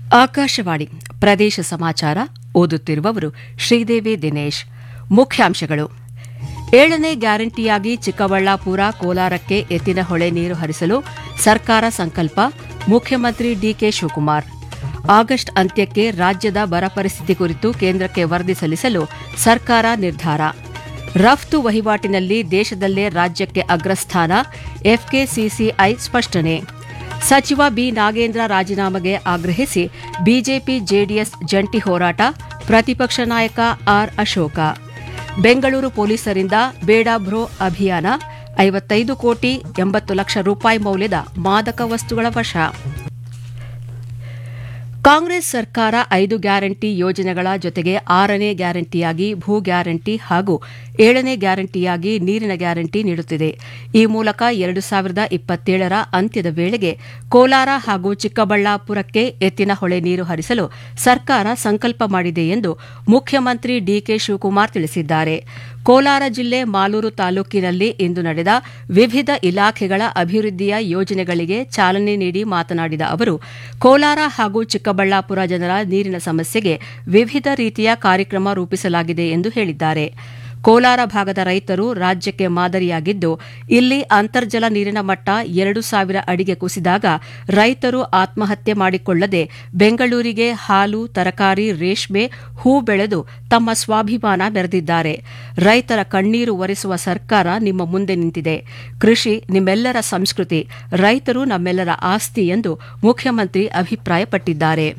ಆಕಾಶವಾಣಿ ಪ್ರದೇಶ ಸಮಾಚಾರ ಓದುತ್ತಿರುವವರು ಶ್ರೀದೇವಿ ದಿನೇಶ್ ಮುಖ್ಯಾಂಶಗಳು ಏಳನೇ ಗ್ಯಾರಂಟಿಯಾಗಿ ಚಿಕ್ಕಬಳ್ಳಾಪುರ ಕೋಲಾರಕ್ಕೆ ಎತ್ತಿನ ಹೊಳೆ ನೀರು ಹರಿಸಲು ಸರ್ಕಾರ ಸಂಕಲ್ಪ ಮುಖ್ಯಮಂತ್ರಿ ಡಿಕೆ ಶಿವಕುಮಾರ್ ಆಗಸ್ಟ್ ಅಂತ್ಯಕ್ಕೆ ರಾಜ್ಯದ ಬರ ಪರಿಸ್ಥಿತಿ ಕುರಿತು ಕೇಂದ್ರಕ್ಕೆ ವರದಿ ಸಲ್ಲಿಸಲು ಸರ್ಕಾರ ನಿರ್ಧಾರ ರಫ್ತು ವಹಿವಾಟಿನಲ್ಲಿ ದೇಶದಲ್ಲೇ ರಾಜ್ಯಕ್ಕೆ ಅಗ್ರಸ್ಥಾನ ಎಫ್ಕೆಸಿಸಿಐ ಸ್ಪಷ್ಟನೆ ಸಚಿವ ಬಿ ನಾಗೇಂದ್ರ ರಾಜೀನಾಮೆಗೆ ಆಗ್ರಹಿಸಿ ಬಿಜೆಪಿ ಜೆಡಿಎಸ್ ಜಂಟಿ ಹೋರಾಟ ಪ್ರತಿಪಕ್ಷ ನಾಯಕ ಆರ್ ಅಶೋಕ ಬೆಂಗಳೂರು ಪೊಲೀಸರಿಂದ ಬೇಡ ಬ್ರೋ ಅಭಿಯಾನ ಐವತ್ತೈದು ಕೋಟಿ ಎಂಬತ್ತು ಲಕ್ಷ ರೂಪಾಯಿ ಮೌಲ್ಯದ ಮಾದಕ ವಸ್ತುಗಳ ವಶ ಕಾಂಗ್ರೆಸ್ ಸರ್ಕಾರ ಐದು ಗ್ಯಾರಂಟಿ ಯೋಜನೆಗಳ ಜೊತೆಗೆ ಆರನೇ ಗ್ಯಾರಂಟಿಯಾಗಿ ಭೂ ಗ್ಯಾರಂಟಿ ಹಾಗೂ ಏಳನೇ ಗ್ಯಾರಂಟಿಯಾಗಿ ನೀರಿನ ಗ್ಯಾರಂಟಿ ನೀಡುತ್ತಿದೆ ಈ ಮೂಲಕ ಎರಡು ಸಾವಿರದ ಇಪ್ಪತ್ತೇಳರ ಅಂತ್ಯದ ವೇಳೆಗೆ ಕೋಲಾರ ಹಾಗೂ ಚಿಕ್ಕಬಳ್ಳಾಪುರಕ್ಕೆ ಎತ್ತಿನ ಹೊಳೆ ನೀರು ಹರಿಸಲು ಸರ್ಕಾರ ಸಂಕಲ್ಪ ಮಾಡಿದೆ ಎಂದು ಮುಖ್ಯಮಂತ್ರಿ ಡಿಕೆ ಶಿವಕುಮಾರ್ ತಿಳಿಸಿದ್ದಾರೆ ಕೋಲಾರ ಜಿಲ್ಲೆ ಮಾಲೂರು ತಾಲೂಕಿನಲ್ಲಿ ಇಂದು ನಡೆದ ವಿವಿಧ ಇಲಾಖೆಗಳ ಅಭಿವೃದ್ಧಿಯ ಯೋಜನೆಗಳಿಗೆ ಚಾಲನೆ ನೀಡಿ ಮಾತನಾಡಿದ ಅವರು ಕೋಲಾರ ಹಾಗೂ ಚಿಕ್ಕಬಳ್ಳಾಪುರ ಜನರ ನೀರಿನ ಸಮಸ್ಯೆಗೆ ವಿವಿಧ ರೀತಿಯ ಕಾರ್ಯಕ್ರಮ ರೂಪಿಸಲಾಗಿದೆ ಎಂದು ಹೇಳಿದ್ದಾರೆ ಕೋಲಾರ ಭಾಗದ ರೈತರು ರಾಜ್ಯಕ್ಕೆ ಮಾದರಿಯಾಗಿದ್ದು ಇಲ್ಲಿ ಅಂತರ್ಜಲ ನೀರಿನ ಮಟ್ಟ ಎರಡು ಸಾವಿರ ಅಡಿಗೆ ಕುಸಿದಾಗ ರೈತರು ಆತ್ಮಹತ್ಯೆ ಮಾಡಿಕೊಳ್ಳದೆ ಬೆಂಗಳೂರಿಗೆ ಹಾಲು ತರಕಾರಿ ರೇಷ್ಮೆ ಹೂ ಬೆಳೆದು ತಮ್ಮ ಸ್ವಾಭಿಮಾನ ಮೆರೆದಿದ್ದಾರೆ ರೈತರ ಕಣ್ಣೀರು ಒರೆಸುವ ಸರ್ಕಾರ ನಿಮ್ಮ ಮುಂದೆ ನಿಂತಿದೆ ಕೃಷಿ ನಿಮ್ಮೆಲ್ಲರ ಸಂಸ್ಕೃತಿ ರೈತರು ನಮ್ಮೆಲ್ಲರ ಆಸ್ತಿ ಎಂದು ಮುಖ್ಯಮಂತ್ರಿ ಅಭಿಪ್ರಾಯಪಟ್ಟಿದ್ದಾರೆ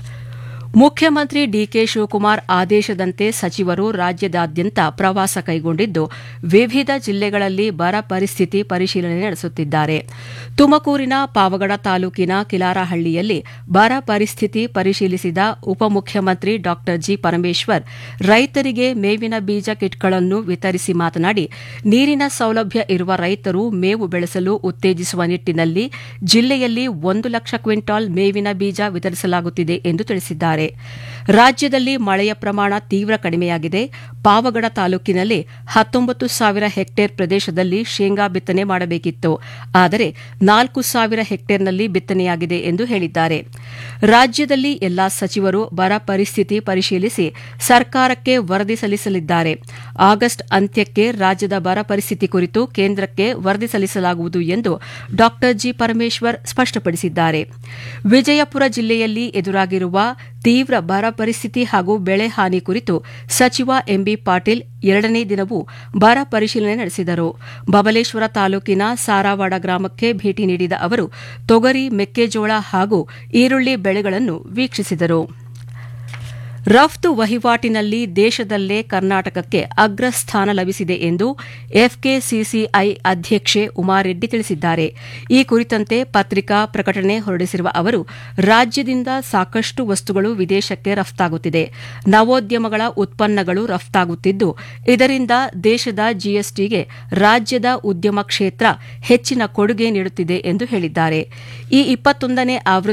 ಮುಖ್ಯಮಂತ್ರಿ ಡಿಕೆ ಶಿವಕುಮಾರ್ ಆದೇಶದಂತೆ ಸಚಿವರು ರಾಜ್ಯದಾದ್ಯಂತ ಪ್ರವಾಸ ಕೈಗೊಂಡಿದ್ದು ವಿವಿಧ ಜಿಲ್ಲೆಗಳಲ್ಲಿ ಬರ ಪರಿಸ್ಥಿತಿ ಪರಿಶೀಲನೆ ನಡೆಸುತ್ತಿದ್ದಾರೆ ತುಮಕೂರಿನ ಪಾವಗಡ ತಾಲೂಕಿನ ಕಿಲಾರಹಳ್ಳಿಯಲ್ಲಿ ಬರ ಪರಿಸ್ಥಿತಿ ಪರಿಶೀಲಿಸಿದ ಉಪಮುಖ್ಯಮಂತ್ರಿ ಡಾ ಜಿ ಪರಮೇಶ್ವರ್ ರೈತರಿಗೆ ಮೇವಿನ ಬೀಜ ಕಿಟ್ಗಳನ್ನು ವಿತರಿಸಿ ಮಾತನಾಡಿ ನೀರಿನ ಸೌಲಭ್ಯ ಇರುವ ರೈತರು ಮೇವು ಬೆಳೆಸಲು ಉತ್ತೇಜಿಸುವ ನಿಟ್ಟಿನಲ್ಲಿ ಜಿಲ್ಲೆಯಲ್ಲಿ ಒಂದು ಲಕ್ಷ ಕ್ವಿಂಟಾಲ್ ಮೇವಿನ ಬೀಜ ವಿತರಿಸಲಾಗುತ್ತಿದೆ ಎಂದು ತಿಳಿಸಿದ್ದಾರೆ ರಾಜ್ಯದಲ್ಲಿ ಮಳೆಯ ಪ್ರಮಾಣ ತೀವ್ರ ಕಡಿಮೆಯಾಗಿದೆ ಪಾವಗಡ ತಾಲೂಕಿನಲ್ಲಿ ಹತ್ತೊಂಬತ್ತು ಸಾವಿರ ಹೆಕ್ಟೇರ್ ಪ್ರದೇಶದಲ್ಲಿ ಶೇಂಗಾ ಬಿತ್ತನೆ ಮಾಡಬೇಕಿತ್ತು ಆದರೆ ನಾಲ್ಕು ಸಾವಿರ ಹೆಕ್ಟೇರ್ನಲ್ಲಿ ಬಿತ್ತನೆಯಾಗಿದೆ ಎಂದು ಹೇಳಿದ್ದಾರೆ ರಾಜ್ಯದಲ್ಲಿ ಎಲ್ಲಾ ಸಚಿವರು ಬರ ಪರಿಸ್ಥಿತಿ ಪರಿಶೀಲಿಸಿ ಸರ್ಕಾರಕ್ಕೆ ವರದಿ ಸಲ್ಲಿಸಲಿದ್ದಾರೆ ಆಗಸ್ಟ್ ಅಂತ್ಯಕ್ಕೆ ರಾಜ್ಯದ ಬರ ಪರಿಸ್ಥಿತಿ ಕುರಿತು ಕೇಂದ್ರಕ್ಕೆ ವರದಿ ಸಲ್ಲಿಸಲಾಗುವುದು ಎಂದು ಡಾ ಜಿ ಪರಮೇಶ್ವರ್ ಸ್ಪಷ್ಟಪಡಿಸಿದ್ದಾರೆ ವಿಜಯಪುರ ಜಿಲ್ಲೆಯಲ್ಲಿ ಎದುರಾಗಿರುವ ತೀವ್ರ ಬರ ಪರಿಸ್ಥಿತಿ ಹಾಗೂ ಬೆಳೆ ಹಾನಿ ಕುರಿತು ಸಚಿವ ಎಂಬಿ ಪಾಟೀಲ್ ಎರಡನೇ ದಿನವೂ ಬರ ಪರಿಶೀಲನೆ ನಡೆಸಿದರು ಬಬಲೇಶ್ವರ ತಾಲೂಕಿನ ಸಾರಾವಾಡ ಗ್ರಾಮಕ್ಕೆ ಭೇಟಿ ನೀಡಿದ ಅವರು ತೊಗರಿ ಮೆಕ್ಕೆಜೋಳ ಹಾಗೂ ಈರುಳ್ಳಿ ಬೆಳೆಗಳನ್ನು ವೀಕ್ಷಿಸಿದರು ರಫ್ತು ವಹಿವಾಟಿನಲ್ಲಿ ದೇಶದಲ್ಲೇ ಕರ್ನಾಟಕಕ್ಕೆ ಅಗ್ರಸ್ಥಾನ ಲಭಿಸಿದೆ ಎಂದು ಎಫ್ಕೆಸಿಸಿಐ ಅಧ್ಯಕ್ಷೆ ಉಮಾರೆಡ್ಡಿ ತಿಳಿಸಿದ್ದಾರೆ ಈ ಕುರಿತಂತೆ ಪತ್ರಿಕಾ ಪ್ರಕಟಣೆ ಹೊರಡಿಸಿರುವ ಅವರು ರಾಜ್ಯದಿಂದ ಸಾಕಷ್ಟು ವಸ್ತುಗಳು ವಿದೇಶಕ್ಕೆ ರಫ್ತಾಗುತ್ತಿದೆ ನವೋದ್ಯಮಗಳ ಉತ್ಪನ್ನಗಳು ರಫ್ತಾಗುತ್ತಿದ್ದು ಇದರಿಂದ ದೇಶದ ಜಿಎಸ್ಟಿಗೆ ರಾಜ್ಯದ ಉದ್ಯಮ ಕ್ಷೇತ್ರ ಹೆಚ್ಚಿನ ಕೊಡುಗೆ ನೀಡುತ್ತಿದೆ ಎಂದು ಹೇಳಿದ್ದಾರೆ ಈ ಇಪ್ಪತ್ತೊಂದನೇ ಆವೃತ್ತಿ